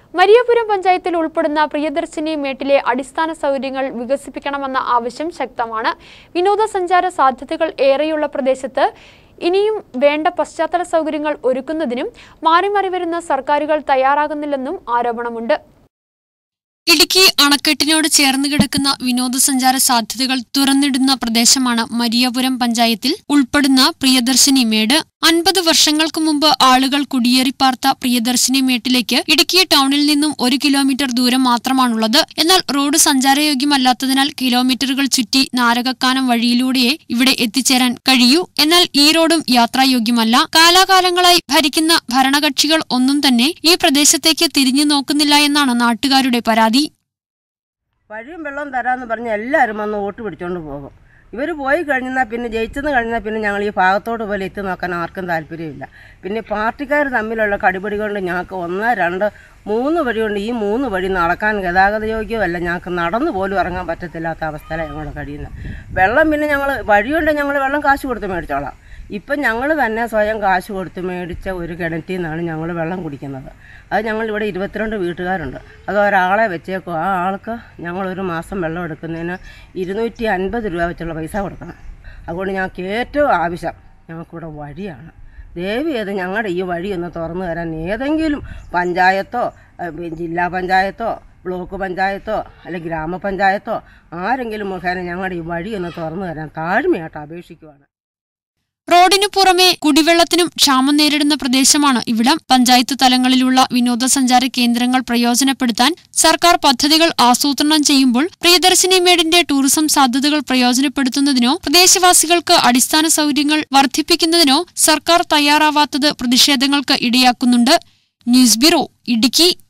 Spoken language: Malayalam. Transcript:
മരിയപുരം പഞ്ചായത്തിൽ ഉൾപ്പെടുന്ന പ്രിയദർശിനി മേട്ടിലെ അടിസ്ഥാന സൗകര്യങ്ങൾ വികസിപ്പിക്കണമെന്ന ആവശ്യം ശക്തമാണ് വിനോദസഞ്ചാര സാധ്യതകൾ ഏറെയുള്ള പ്രദേശത്ത് ഇനിയും വേണ്ട പശ്ചാത്തല സൗകര്യങ്ങൾ ഒരുക്കുന്നതിനും മാറി മാറി വരുന്ന സർക്കാരുകൾ തയ്യാറാകുന്നില്ലെന്നും ആരോപണമുണ്ട് ഇടുക്കി അണക്കെട്ടിനോട് ചേർന്ന് കിടക്കുന്ന വിനോദസഞ്ചാര സാധ്യതകൾ തുറന്നിടുന്ന പ്രദേശമാണ് മരിയപുരം പഞ്ചായത്തിൽ ഉൾപ്പെടുന്ന പ്രിയദർശിനി മേട് അൻപത് വർഷങ്ങൾക്ക് മുമ്പ് ആളുകൾ കുടിയേറിപ്പാർത്ത പ്രിയദർശിനി മേട്ടിലേക്ക് ഇടുക്കി ടൗണിൽ നിന്നും ഒരു കിലോമീറ്റർ ദൂരം മാത്രമാണുള്ളത് എന്നാൽ റോഡ് സഞ്ചാരയോഗ്യമല്ലാത്തതിനാൽ കിലോമീറ്ററുകൾ ചുറ്റി നാരകക്കാനം വഴിയിലൂടെയേ ഇവിടെ എത്തിച്ചേരാൻ കഴിയൂ എന്നാൽ ഈ റോഡും യാത്രായോഗ്യമല്ല കാലാകാലങ്ങളായി ഭരിക്കുന്ന ഭരണകക്ഷികൾ ഒന്നും തന്നെ ഈ പ്രദേശത്തേക്ക് തിരിഞ്ഞു നോക്കുന്നില്ല എന്നാണ് നാട്ടുകാരുടെ പരാതി വഴിയും വെള്ളം തരാമെന്ന് പറഞ്ഞ് എല്ലാവരും വന്ന് വോട്ട് പിടിച്ചോണ്ട് പോകും ഇവർ പോയി കഴിഞ്ഞാൽ പിന്നെ ജയിച്ചെന്ന് കഴിഞ്ഞാൽ പിന്നെ ഞങ്ങൾ ഈ ഭാഗത്തോട്ട് പോലെ എത്തി നോക്കാൻ ആർക്കും താല്പര്യമില്ല പിന്നെ പാർട്ടിക്കാർ തമ്മിലുള്ള കടിപിടി കൊണ്ട് ഞങ്ങൾക്ക് ഒന്ന് രണ്ട് മൂന്ന് വഴി കൊണ്ട് ഈ മൂന്ന് വഴി നടക്കാൻ ഗതാഗത യോഗ്യമല്ല ഞങ്ങൾക്ക് നടന്നു പോലും ഇറങ്ങാൻ പറ്റത്തില്ലാത്ത അവസ്ഥയിലാണ് ഞങ്ങൾ കഴിയുന്നത് വെള്ളം പിന്നെ ഞങ്ങൾ വഴിയുണ്ട് ഞങ്ങൾ വെള്ളം കാശ് കൊടുത്ത് മേടിച്ചോളാം ഇപ്പം ഞങ്ങൾ തന്നെ സ്വയം കാശ് കൊടുത്ത് മേടിച്ച ഒരു കിണറ്റിൽ നിന്നാണ് ഞങ്ങൾ വെള്ളം കുടിക്കുന്നത് അത് ഞങ്ങൾ ഇവിടെ ഇരുപത്തിരണ്ട് വീട്ടുകാരുണ്ട് അത് ഒരാളെ വെച്ചേക്കും ആ ആൾക്ക് ഞങ്ങളൊരു മാസം വെള്ളം എടുക്കുന്നതിന് ഇരുന്നൂറ്റി അൻപത് രൂപ വെച്ചുള്ള പൈസ കൊടുക്കണം അതുകൊണ്ട് ഞങ്ങൾക്ക് ഏറ്റവും ആവശ്യം ഞങ്ങൾക്കിവിടെ വഴിയാണ് ദേവി ഏത് ഞങ്ങളുടെ ഈ വഴി ഒന്ന് തുറന്നു തരാൻ ഏതെങ്കിലും പഞ്ചായത്തോ ഏഹ്, ജില്ലാ പഞ്ചായത്തോ ബ്ലോക്ക് പഞ്ചായത്തോ അല്ലെങ്കിൽ ഗ്രാമപഞ്ചായത്തോ ആരെങ്കിലും മുഖേന ഞങ്ങളുടെ ഈ വഴി ഒന്ന് തുറന്നു തരാൻ താഴ്മയായിട്ട് അപേക്ഷിക്കുവാണ് റോഡിനു പുറമെ കുടിവെള്ളത്തിനും ക്ഷാമം നേരിടുന്ന പ്രദേശമാണ് ഇവിടം പഞ്ചായത്ത് തലങ്ങളിലുള്ള വിനോദസഞ്ചാര കേന്ദ്രങ്ങൾ പ്രയോജനപ്പെടുത്താൻ സർക്കാർ പദ്ധതികൾ ആസൂത്രണം ചെയ്യുമ്പോൾ പ്രിയദർശിനി മേടിന്റെ ടൂറിസം സാധ്യതകൾ പ്രയോജനപ്പെടുത്തുന്നതിനോ പ്രദേശവാസികൾക്ക് അടിസ്ഥാന സൗകര്യങ്ങൾ വർദ്ധിപ്പിക്കുന്നതിനോ സർക്കാർ തയ്യാറാവാത്തത് പ്രതിഷേധങ്ങൾക്ക് ഇടയാക്കുന്നുണ്ട് ന്യൂസ് ബ്യൂറോ ഇടുക്കി